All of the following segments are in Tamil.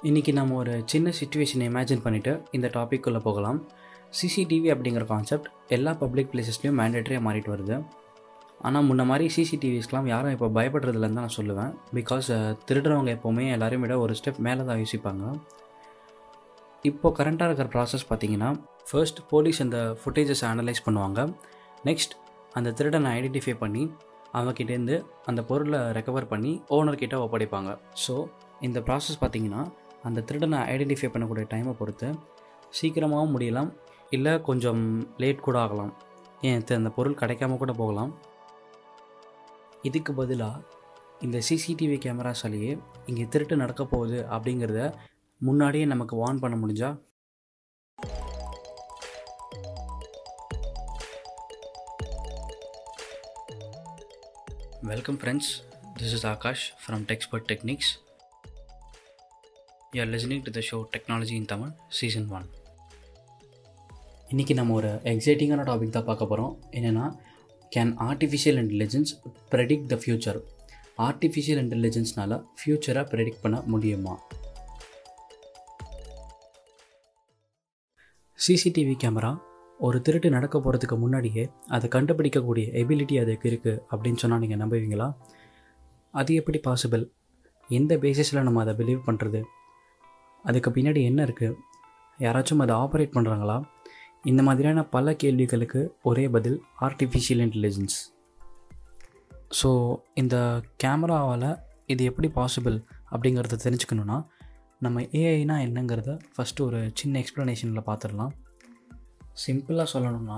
இன்றைக்கி நம்ம ஒரு சின்ன சுச்சுவேஷனை இமேஜின் பண்ணிவிட்டு இந்த டாபிக்குள்ளே போகலாம் சிசிடிவி அப்படிங்கிற கான்செப்ட் எல்லா பப்ளிக் பிளேசஸ்லையும் மேண்டேட்டரியாக மாறிட்டு வருது ஆனால் முன்ன மாதிரி சிசிடிவிஸ்க்கெலாம் யாரும் இப்போ பயப்படுறதில்லன்னு தான் நான் சொல்லுவேன் பிகாஸ் திருடுறவங்க எப்போவுமே எல்லாரையும் விட ஒரு ஸ்டெப் மேலே தான் யோசிப்பாங்க இப்போ கரண்ட்டாக இருக்கிற ப்ராசஸ் பார்த்தீங்கன்னா ஃபர்ஸ்ட் போலீஸ் அந்த ஃபுட்டேஜஸ் அனலைஸ் பண்ணுவாங்க நெக்ஸ்ட் அந்த திருடனை ஐடென்டிஃபை பண்ணி அவங்கக்கிட்டேருந்து அந்த பொருளை ரெக்கவர் பண்ணி ஓனர்கிட்ட ஒப்படைப்பாங்க ஸோ இந்த ப்ராசஸ் பார்த்தீங்கன்னா அந்த திருடனை ஐடென்டிஃபை பண்ணக்கூடிய டைமை பொறுத்து சீக்கிரமாகவும் முடியலாம் இல்லை கொஞ்சம் லேட் கூட ஆகலாம் ஏன் தி- அந்த பொருள் கிடைக்காம கூட போகலாம் இதுக்கு பதிலாக இந்த சிசிடிவி கேமராஸாலேயே இங்கே திருட்டு நடக்க போகுது அப்படிங்கிறத முன்னாடியே நமக்கு வார்ன் பண்ண முடிஞ்சா welcome friends this is Akash from techspert techniques you are listening to the show technology in Tamil season one இன்றைக்கி நம்ம ஒரு எக்ஸைட்டிங்கான டாபிக் தான் பார்க்க போகிறோம் என்னென்னா can artificial intelligence predict the future artificial இன்டெலிஜென்ஸ்னால ஃப்யூச்சரை ப்ரெடிக்ட் பண்ண முடியுமா சிசிடிவி கேமரா ஒரு திருட்டு நடக்க போகிறதுக்கு முன்னாடியே அதை கண்டுபிடிக்கக்கூடிய எபிலிட்டி அதுக்கு இருக்குது அப்படின்னு சொன்னால் நீங்கள் நம்புவீங்களா அது எப்படி பாசிபிள் எந்த பேசிஸில் நம்ம அதை பிலீவ் பண்ணுறது அதுக்கு பின்னாடி என்ன இருக்குது யாராச்சும் அதை ஆப்ரேட் பண்ணுறாங்களா இந்த மாதிரியான பல கேள்விகளுக்கு ஒரே பதில் ஆர்டிஃபிஷியல் இன்டெலிஜென்ஸ் ஸோ இந்த கேமராவால் இது எப்படி பாசிபிள் அப்படிங்கிறத தெரிஞ்சுக்கணுன்னா நம்ம ஏஐனா என்னங்கிறத ஃபஸ்ட்டு ஒரு சின்ன எக்ஸ்ப்ளனேஷனில் பார்த்துடலாம் சிம்பிளாக சொல்லணும்னா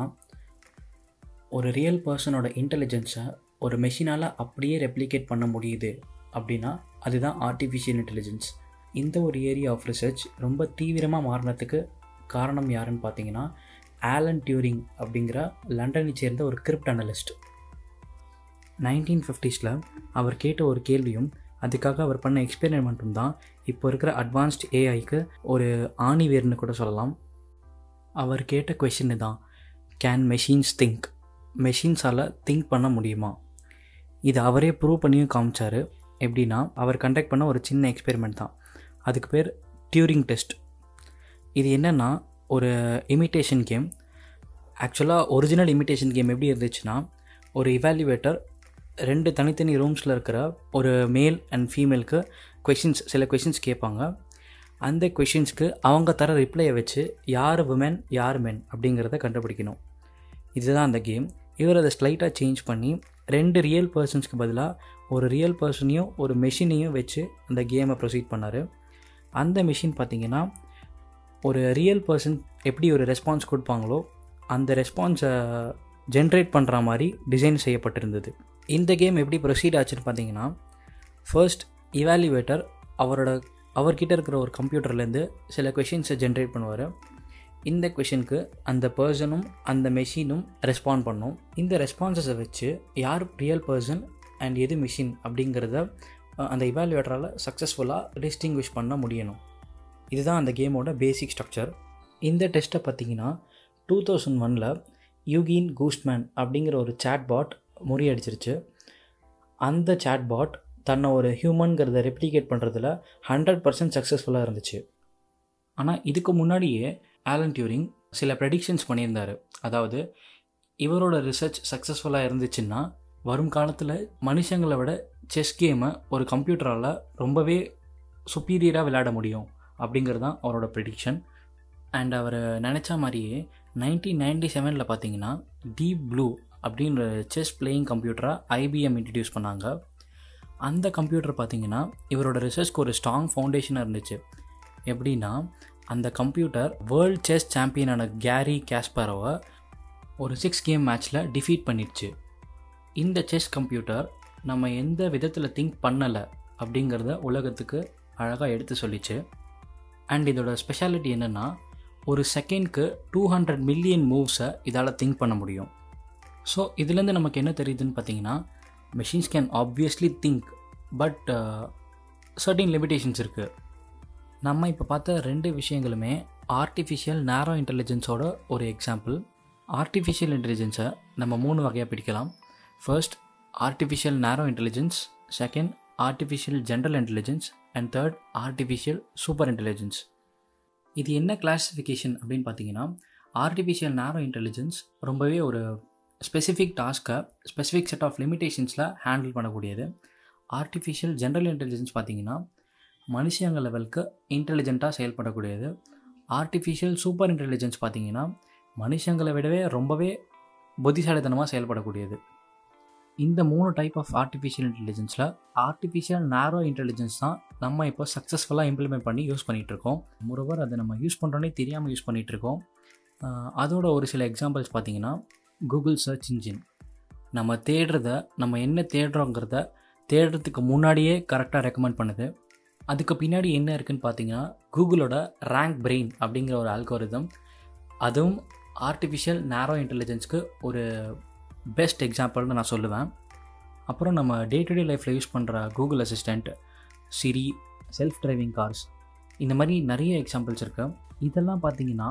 ஒரு ரியல் பர்சனோட இன்டெலிஜென்ஸை ஒரு மெஷினால் அப்படியே ரெப்ளிகேட் பண்ண முடியுது அப்படின்னா அதுதான் ஆர்டிஃபிஷியல் இன்டெலிஜென்ஸ் இந்த ஒரு ஏரியா ஆஃப் ரிசர்ச் ரொம்ப தீவிரமாக மாறினதுக்கு காரணம் யாருன்னு பார்த்தீங்கன்னா ஆலன் டியூரிங் அப்படிங்கிற லண்டனை சேர்ந்த ஒரு கிரிப்ட் அனலிஸ்ட் நைன்டீன் ஃபிஃப்டிஸில் அவர் கேட்ட ஒரு கேள்வியும் அதுக்காக அவர் பண்ண எக்ஸ்பெரிமெண்ட்டும் தான் இப்போ இருக்கிற அட்வான்ஸ்ட் ஏஐக்கு ஒரு ஆணிவேர்னு கூட சொல்லலாம் அவர் கேட்ட கொஷின் தான் கேன் மெஷின்ஸ் திங்க் மெஷின்ஸால் திங்க் பண்ண முடியுமா இது அவரே ப்ரூவ் பண்ணியும் காமிச்சார் எப்படின்னா அவர் கண்டக்ட் பண்ண ஒரு சின்ன எக்ஸ்பெரிமெண்ட் தான் அதுக்கு பேர் டியூரிங் டெஸ்ட் இது என்னென்னா ஒரு இமிட்டேஷன் கேம் ஆக்சுவலாக ஒரிஜினல் இமிட்டேஷன் கேம் எப்படி இருந்துச்சுன்னா ஒரு இவாலுவேட்டர் ரெண்டு தனித்தனி ரூம்ஸில் இருக்கிற ஒரு மேல் அண்ட் ஃபீமேலுக்கு கொஷின்ஸ் சில கொஷின்ஸ் கேட்பாங்க அந்த கொஷின்ஸ்க்கு அவங்க தர ரிப்ளையை வச்சு யார் உமன் யார் மென் அப்படிங்கிறத கண்டுபிடிக்கணும் இதுதான் அந்த கேம் இவர் அதை ஸ்லைட்டாக சேஞ்ச் பண்ணி ரெண்டு ரியல் பர்சன்ஸ்க்கு பதிலாக ஒரு ரியல் பர்சனையும் ஒரு மெஷினையும் வச்சு அந்த கேமை ப்ரொசீட் பண்ணார் அந்த மிஷின் பார்த்தீங்கன்னா ஒரு ரியல் பர்சன் எப்படி ஒரு ரெஸ்பான்ஸ் கொடுப்பாங்களோ அந்த ரெஸ்பான்ஸை ஜென்ரேட் பண்ணுற மாதிரி டிசைன் செய்யப்பட்டிருந்தது இந்த கேம் எப்படி ப்ரொசீட் ஆச்சுன்னு பார்த்தீங்கன்னா ஃபர்ஸ்ட் இவாலுவேட்டர் அவரோட அவர்கிட்ட இருக்கிற ஒரு கம்ப்யூட்டர்லேருந்து சில கொஷின்ஸை ஜென்ரேட் பண்ணுவார் இந்த கொஷினுக்கு அந்த பர்சனும் அந்த மெஷினும் ரெஸ்பாண்ட் பண்ணும் இந்த ரெஸ்பான்சஸை வச்சு யார் ரியல் பர்சன் அண்ட் எது மிஷின் அப்படிங்கிறத அஹ், அந்த இவாலுவேட்டரால் சக்ஸஸ்ஃபுல்லாக டிஸ்டிங்விஷ் பண்ண முடியணும் இதுதான் அந்த கேமோட பேசிக் ஸ்ட்ரக்சர் இந்த டெஸ்ட்டை பார்த்தீங்கன்னா டூ தௌசண்ட் ஒனில் யூகின் கூஸ்ட்மேன் அப்படிங்கிற ஒரு சாட்பாட் முறியடிச்சிருச்சு அந்த சாட்பாட் தன்னை ஒரு ஹியூமன்கிறத ரெப்ளிகேட் பண்ணுறதுல ஹண்ட்ரட் பர்சன்ட் சக்ஸஸ்ஃபுல்லாக இருந்துச்சு ஆனால் இதுக்கு முன்னாடியே ஆலன் டியூரிங் சில ப்ரெடிக்ஷன்ஸ் பண்ணியிருந்தார் அதாவது இவரோட ரிசர்ச் சக்ஸஸ்ஃபுல்லாக இருந்துச்சுன்னா வரும் காலத்தில் மனுஷங்களை விட செஸ் கேமை ஒரு கம்ப்யூட்டரால் ரொம்பவே சுப்பீரியராக விளையாட முடியும் அப்படிங்கிறது தான் அவரோட ப்ரெடிக்ஷன் அண்ட் அவர் நினச்ச மாதிரியே நைன்டீன் நைன்டி செவனில் பார்த்தீங்கன்னா டீப் ப்ளூ அப்படின்ற செஸ் பிளேயிங் கம்ப்யூட்டரை ஐபிஎம் இன்ட்ரடியூஸ் பண்ணாங்க அந்த கம்ப்யூட்டர் பார்த்தீங்கன்னா இவரோட ரிசர்ச்க்கு ஒரு ஸ்ட்ராங் ஃபவுண்டேஷனாக இருந்துச்சு எப்படின்னா அந்த கம்ப்யூட்டர் வேர்ல்ட் செஸ் சாம்பியனான கேரி கேஸ்பரோவை ஒரு சிக்ஸ் கேம் மேட்ச்சில் டிஃபீட் பண்ணிடுச்சு இந்த செஸ் கம்ப்யூட்டர் நம்ம எந்த விதத்தில் திங்க் பண்ணலை அப்படிங்கிறத உலகத்துக்கு அழகாக எடுத்து சொல்லிச்சு அண்ட் இதோட ஸ்பெஷாலிட்டி என்னென்னா ஒரு செகண்ட்க்கு டூ ஹண்ட்ரட் மில்லியன் மூவ்ஸை இதால் திங்க் பண்ண முடியும் ஸோ இதுலேருந்து நமக்கு என்ன தெரியுதுன்னு பார்த்தீங்கன்னா machines can obviously think but certain limitations இருக்குது நம்ம இப்போ பார்த்த ரெண்டு விஷயங்களுமே ஆர்டிஃபிஷியல் நேரோ இன்டெலிஜென்ஸோட ஒரு எக்ஸாம்பிள் ஆர்டிஃபிஷியல் இன்டெலிஜென்ஸை நம்ம மூணு வகையாக பிடிக்கலாம் first artificial narrow intelligence second artificial general intelligence and third artificial super intelligence இது என்ன கிளாஸிஃபிகேஷன் அப்படின்னு பார்த்தீங்கன்னா ஆர்டிஃபிஷியல் நேரோ இன்டெலிஜென்ஸ் ரொம்பவே ஒரு ஸ்பெசிஃபிக் டாஸ்க்கை ஸ்பெசிஃபிக் செட் ஆஃப் லிமிடேஷன்ஸில் ஹேண்டில் பண்ணக்கூடியது ஆர்டிஃபிஷியல் ஜென்ரல் இன்டெலிஜென்ஸ் பார்த்தீங்கன்னா மனுஷங்க லெவலுக்கு இன்டெலிஜென்ட்டாக செயல்படக்கூடியது ஆர்டிஃபிஷியல் சூப்பர் இன்டெலிஜென்ஸ் பார்த்தீங்கன்னா மனுஷங்களை விடவே ரொம்பவே புத்திசாலித்தனமாக செயல்படக்கூடியது இந்த மூணு டைப் ஆஃப் ஆர்டிஃபிஷியல் இன்டெலிஜென்ஸில் ஆர்டிஃபிஷியல் நேரோ இன்டெலிஜென்ஸ் தான் நம்ம இப்போ சக்ஸஸ்ஃபுல்லாக இம்ப்ளிமெண்ட் பண்ணி யூஸ் பண்ணிகிட்ருக்கோம் முறவர் அதை நம்ம யூஸ் பண்ணுறோன்னே தெரியாமல் யூஸ் பண்ணிகிட்ருக்கோம் அதோட ஒரு சில எக்ஸாம்பிள்ஸ் பார்த்தீங்கன்னா கூகுள் சர்ச் இன்ஜின் நம்ம தேடுறத நம்ம என்ன தேடுறோங்கிறத தேடுறதுக்கு முன்னாடியே கரெக்டாக ரெக்கமெண்ட் பண்ணுது அதுக்கு பின்னாடி என்ன இருக்குன்னு பார்த்தீங்கன்னா கூகுளோட ரேங்க் பிரெயின் அப்படிங்கிற ஒரு ஆல்கோரிதம் அதுவும் ஆர்டிஃபிஷியல் நேரோ இன்டெலிஜென்ஸ்க்கு ஒரு பெஸ்ட் எக்ஸாம்பிள்னு நான் சொல்லுவேன் அப்புறம் நம்ம டே டு டே லைஃப்பில் யூஸ் பண்ணுற Google assistant Siri self driving cars இந்த மாதிரி நிறைய எக்ஸாம்பிள்ஸ் இருக்குது இதெல்லாம் பார்த்தீங்கன்னா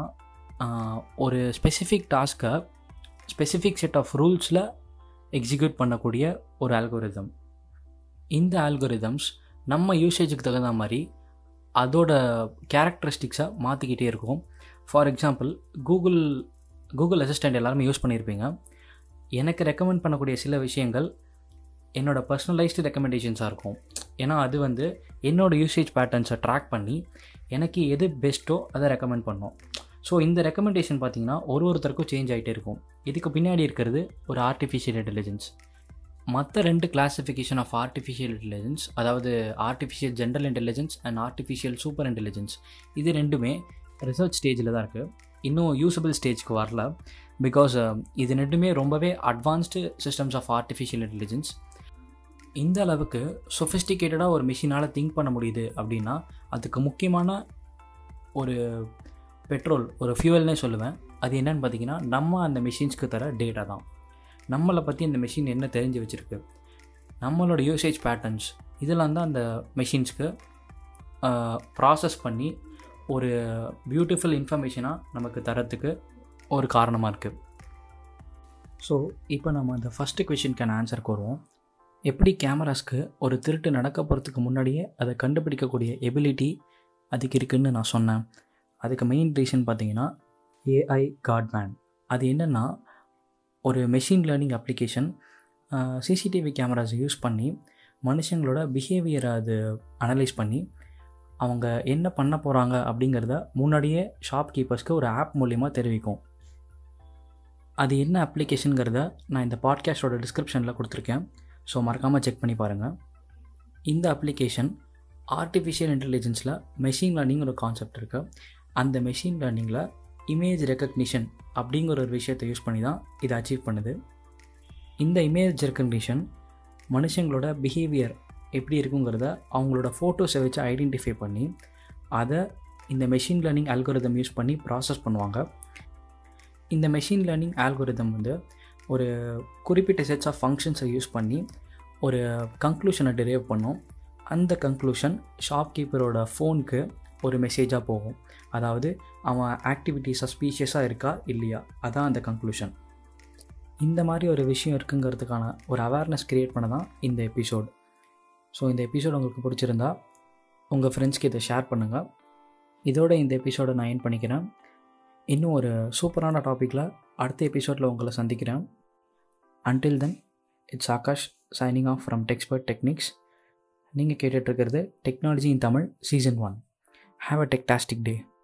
ஒரு ஸ்பெசிஃபிக் டாஸ்க்கை ஸ்பெசிஃபிக் செட் ஆஃப் ரூல்ஸில் எக்ஸிக்யூட் பண்ணக்கூடிய ஒரு ஆல்கோரிதம் இந்த ஆல்கோரிதம்ஸ் நம்ம யூசேஜுக்கு தகுந்த மாதிரி அதோட கேரக்டரிஸ்டிக்ஸை மாற்றிக்கிட்டே இருக்கும் for example Google Google assistant எல்லாருமே யூஸ் பண்ணியிருப்பீங்க எனக்கு ரெக்கமெண்ட் பண்ணக்கூடிய சில விஷயங்கள் என்னோடய பர்சனலைஸ்டு ரெக்கமெண்டேஷன்ஸாக இருக்கும் ஏன்னா அது வந்து என்னோடய யூசேஜ் பேட்டர்ன்ஸை ட்ராக் பண்ணி எனக்கு எது பெஸ்ட்டோ அதை ரெக்கமெண்ட் பண்ணோம் ஸோ இந்த ரெக்கமெண்டேஷன் பார்த்திங்கன்னா ஒரு ஒருத்தருக்கும் சேஞ்ச் ஆகிட்டே இருக்கும் இதுக்கு பின்னாடி இருக்கிறது ஒரு ஆர்டிஃபிஷியல் இன்டெலிஜென்ஸ் மற்ற ரெண்டு கிளாஸிஃபிகேஷன் ஆஃப் ஆர்டிஃபிஷியல் இன்டெலிஜென்ஸ் அதாவது artificial general intelligence and artificial super intelligence இது ரெண்டுமே ரிசர்ச் ஸ்டேஜில் தான் இருக்குது இன்னும் யூஸபிள் ஸ்டேஜ்க்கு வரல பிகாஸ் இது ரெண்டுமே ரொம்பவே advanced systems of artificial intelligence இந்த அளவுக்கு சொஃபிஸ்டிகேட்டடாக ஒரு மிஷினால் திங்க் பண்ண முடியுது அப்படின்னா அதுக்கு முக்கியமான ஒரு பெட்ரோல் ஒரு ஃபியூவல்னே சொல்லுவேன் அது என்னன்னு பார்த்தீங்கன்னா நம்ம அந்த மிஷின்ஸ்க்கு தர டேட்டா தான் நம்மளை பற்றி அந்த மிஷின் என்ன தெரிஞ்சு வச்சுருக்கு நம்மளோட யூசேஜ் பேட்டர்ன்ஸ் இதெல்லாம் தான் அந்த மிஷின்ஸ்க்கு ப்ராசஸ் பண்ணி ஒரு பியூட்டிஃபுல் இன்ஃபர்மேஷனாக நமக்கு தரத்துக்கு ஒரு காரணமாக இருக்குது ஸோ இப்போ நம்ம அந்த ஃபஸ்ட்டு கொஷினுக்கான ஆன்சருக்கு வருவோம் எப்படி கேமராஸ்க்கு ஒரு திருட்டு நடக்க போகிறதுக்கு முன்னாடியே அதை கண்டுபிடிக்கக்கூடிய எபிலிட்டி அதுக்கு இருக்குதுன்னு நான் சொன்னேன் அதுக்கு மெயின் ரீசன் பார்த்தீங்கன்னா ஏஐ காட்மேன் அது என்னென்னா ஒரு machine learning application CCTV cameras use பண்ணி மனுஷங்களோட பிஹேவியரை அது அனலைஸ் பண்ணி அவங்க என்ன பண்ண போகிறாங்க அப்படிங்கிறத முன்னாடியே ஷாப் கீப்பர்ஸ்க்கு ஒரு ஆப் மூலிமா தெரிவிக்கும் அது என்ன அப்ளிகேஷனுங்கிறத நான் இந்த பாட்காஸ்டோட டிஸ்கிரிப்ஷனில் கொடுத்துருக்கேன் ஸோ மறக்காமல் செக் பண்ணி பாருங்கள் இந்த அப்ளிகேஷன் ஆர்டிஃபிஷியல் இன்டெலிஜென்ஸில் மெஷின் லேர்னிங் ஒரு கான்செப்ட் இருக்குது அந்த மெஷின் லேர்னிங்கில் இமேஜ் ரெக்கக்னிஷன் அப்படிங்கிற ஒரு விஷயத்தை யூஸ் பண்ணி தான் இதை அச்சீவ் பண்ணுது இந்த இமேஜ் ரெக்கக்னிஷன் மனுஷங்களோட பிஹேவியர் எப்படி இருக்குங்கிறத அவங்களோட ஃபோட்டோஸை வச்சு ஐடென்டிஃபை பண்ணி அதை இந்த மெஷின் லேர்னிங் ஆல்கோரிதம் யூஸ் பண்ணி ப்ராசஸ் பண்ணுவாங்க இந்த மெஷின் லேர்னிங் ஆல்கோரிதம் வந்து ஒரு குறிப்பிட்ட செட்ஸ் ஆஃப் ஃபங்க்ஷன்ஸை யூஸ் பண்ணி ஒரு கன்க்ளூஷனை டெரைவ் பண்ணும் அந்த கன்க்ளூஷன் ஷாப்கீப்பரோட ஃபோனுக்கு ஒரு மெசேஜாக போகும் அதாவது அவன் ஆக்டிவிட்டி சஸ்பீஷியஸாக இருக்கா இல்லையா அதான் அந்த கன்க்ளூஷன் இந்த மாதிரி ஒரு விஷயம் இருக்குங்கிறதுக்கான ஒரு அவேர்னஸ் க்ரியேட் பண்ண தான் இந்த எபிசோட் ஸோ இந்த எபிசோட் உங்களுக்கு பிடிச்சிருந்தா உங்கள் ஃப்ரெண்ட்ஸ்க்கு இதை ஷேர் பண்ணுங்கள் இதோட இந்த எபிசோடை நான் ஏன் பண்ணிக்கிறேன் இன்னும் ஒரு சூப்பரான டாப்பிக்கில் அடுத்த எபிசோடில் உங்களை சந்திக்கிறேன் until then it's Akash signing off from techspert techniques நீங்கள் கேட்டுட்ருக்கிறது technology in Tamil season one have a techtastic day